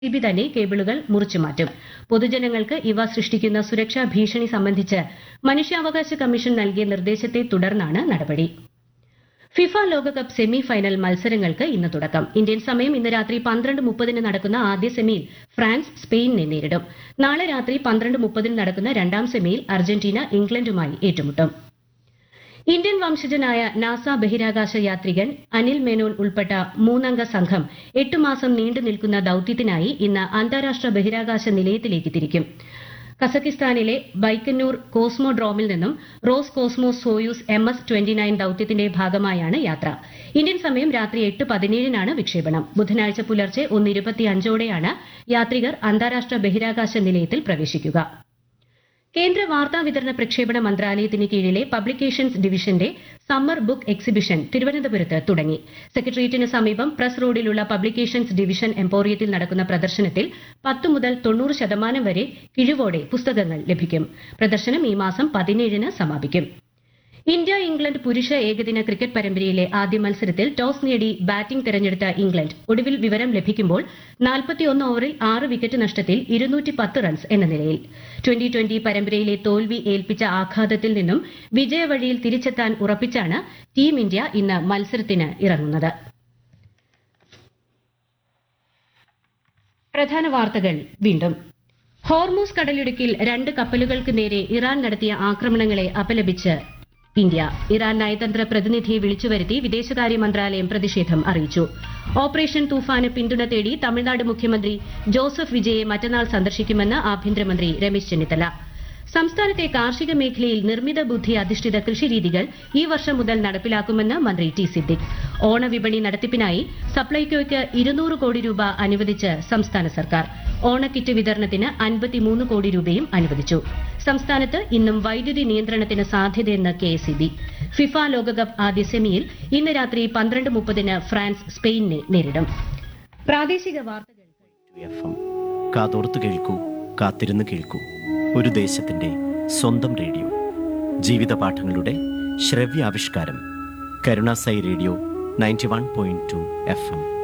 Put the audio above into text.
B തന്നെ കേബിളുകൾ മുറിച്ചുമാറ്റും പൊതുജനങ്ങൾക്ക് ഇവ സൃഷ്ടിക്കുന്ന സുരക്ഷാ ഭീഷണി സംബന്ധിച്ച് മനുഷ്യാവകാശ കമ്മീഷൻ നൽകിയ നിർദ്ദേശത്തെ തുടർന്നാണ് നടപടി ഫിഫ ലോകകപ്പ് സെമി ഫൈനൽ മത്സരങ്ങൾക്ക് ഇന്ന് തുടക്കം ഇന്ത്യൻ സമയം ഇന്ന് രാത്രി പന്ത്രണ്ട് മുപ്പതിന് നടക്കുന്ന ആദ്യ സെമിയിൽ ഫ്രാൻസ് സ്പെയിനിനെ നേരിടും നാളെ രാത്രി പന്ത്രണ്ട് മുപ്പതിന് നടക്കുന്ന രണ്ടാം സെമിയിൽ അർജന്റീന ഇംഗ്ലണ്ടുമായി ഏറ്റുമുട്ടും ഇന്ത്യൻ വംശജനായ നാസ ബഹിരാകാശ യാത്രികൻ അനിൽ മേനോൻ ഉൾപ്പെട്ട മൂന്നംഗ സംഘം എട്ട് മാസം നീണ്ടു നിൽക്കുന്ന ദൌത്യത്തിനായി ഇന്ന് അന്താരാഷ്ട്ര ബഹിരാകാശ നിലയത്തിലേക്ക് തിരിക്കും കസക്കിസ്ഥാനിലെ ബൈക്കന്നൂർ കോസ്മോഡ്രോമിൽ നിന്നും Roscosmos Soyuz M S twenty nine ദൌത്യത്തിന്റെ ഭാഗമായാണ് യാത്ര ഇന്ത്യൻ സമയം രാത്രി എട്ട് പതിനേഴിനാണ് വിക്ഷേപണം ബുധനാഴ്ച പുലർച്ചെ ഒന്ന് ഇരുപത്തിയഞ്ചോടെയാണ് യാത്രികർ അന്താരാഷ്ട്ര ബഹിരാകാശ നിലയത്തിൽ പ്രവേശിക്കുക കേന്ദ്ര വാർത്താ വിതരണ പ്രക്ഷേപണ മന്ത്രാലയത്തിന് കീഴിലെ പബ്ലിക്കേഷൻസ് ഡിവിഷന്റെ സമ്മർ ബുക്ക് എക്സിബിഷൻ തിരുവനന്തപുരത്ത് തുടങ്ങി സെക്രട്ടേറിയറ്റിന് സമീപം പ്രസ് റോഡിലുള്ള പബ്ലിക്കേഷൻസ് ഡിവിഷൻ എംപോറിയത്തിൽ നടക്കുന്ന പ്രദർശനത്തിൽ പത്ത് മുതൽ തൊണ്ണൂറ് ശതമാനം വരെ കിഴിവോടെ പുസ്തകങ്ങൾ ലഭിക്കും പ്രദർശനം ഈ മാസം പതിനേഴിന് സമാപിക്കും ഇന്ത്യ ഇംഗ്ലണ്ട് പുരുഷ ഏകദിന ക്രിക്കറ്റ് പരമ്പരയിലെ ആദ്യ മത്സരത്തിൽ ടോസ് നേടി ബാറ്റിംഗ് തെരഞ്ഞെടുത്ത ഇംഗ്ലണ്ട് ഒടുവിൽ വിവരം ലഭിക്കുമ്പോൾ നാൽപ്പത്തിയൊന്ന് ഓവറിൽ ആറ് വിക്കറ്റ് നഷ്ടത്തിൽ ഇരുന്നൂറ്റി പത്ത് റൺസ് എന്ന നിലയിൽ ട്വന്റി ട്വന്റി പരമ്പരയിലെ തോൽവി ഏൽപ്പിച്ച ആഘാതത്തിൽ നിന്നും വിജയവഴിയിൽ തിരിച്ചെത്താൻ ഉറപ്പിച്ചാണ് ടീം ഇന്ത്യ ഇന്ന് മത്സരത്തിന് ഇറങ്ങുന്നത് പ്രധാന വാർത്തകൾ വീണ്ടും ഹോർമൂസ് കടലിടുക്കിൽ രണ്ട് കപ്പലുകൾക്ക് നേരെ ഇറാൻ നടത്തിയ ആക്രമണങ്ങളെ അപലപിച്ച് ഇന്ത്യ ഇറാൻ നയതന്ത്ര പ്രതിനിധിയെ വിളിച്ചുവരുത്തി വിദേശകാര്യ മന്ത്രാലയം പ്രതിഷേധം അറിയിച്ചു ഓപ്പറേഷൻ തൂഫാന് പിന്തുണ തേടി തമിഴ്നാട് മുഖ്യമന്ത്രി ജോസഫ് വിജയെ മറ്റന്നാൾ സന്ദർശിക്കുമെന്ന് ആഭ്യന്തരമന്ത്രി രമേശ് ചെന്നിത്തല സംസ്ഥാനത്തെ കാർഷിക മേഖലയിൽ നിർമ്മിത ബുദ്ധി അധിഷ്ഠിത കൃഷിരീതികൾ ഈ വർഷം മുതൽ നടപ്പിലാക്കുമെന്ന് മന്ത്രി ടി സിദ്ദിഖ് ഓണവിപണി നടത്തിപ്പിനായി സപ്ലൈകോയ്ക്ക് ഇരുന്നൂറ് കോടി രൂപ അനുവദിച്ച് സംസ്ഥാന സർക്കാർ ഓണക്കിറ്റ് വിതരണത്തിന് അൻപത്തിമൂന്ന് കോടി രൂപയും അനുവദിച്ചു സംസ്ഥാനത്ത് ഇന്നും വൈദ്യുതി നിയന്ത്രണത്തിന് സാധ്യതയെന്ന് കെ എസ് ഫിഫ ലോകകപ്പ് ആദ്യ സെമിയിൽ ഇന്ന് രാത്രി പന്ത്രണ്ട് മുപ്പതിന് ഫ്രാൻസ് സ്പെയിനിനെ നേരിടും പ്രാദേശിക വാർത്തകൾ എഫ് എം കാതോർത്ത് കേൾക്കൂ കാത്തിരുന്ന് കേൾക്കൂ ഒരു ദേശത്തിന്റെ സ്വന്തം റേഡിയോ ജീവിത പാഠങ്ങളുടെ ശ്രവ്യാവിഷ്കാരം Karunasai radio ninety one point two F M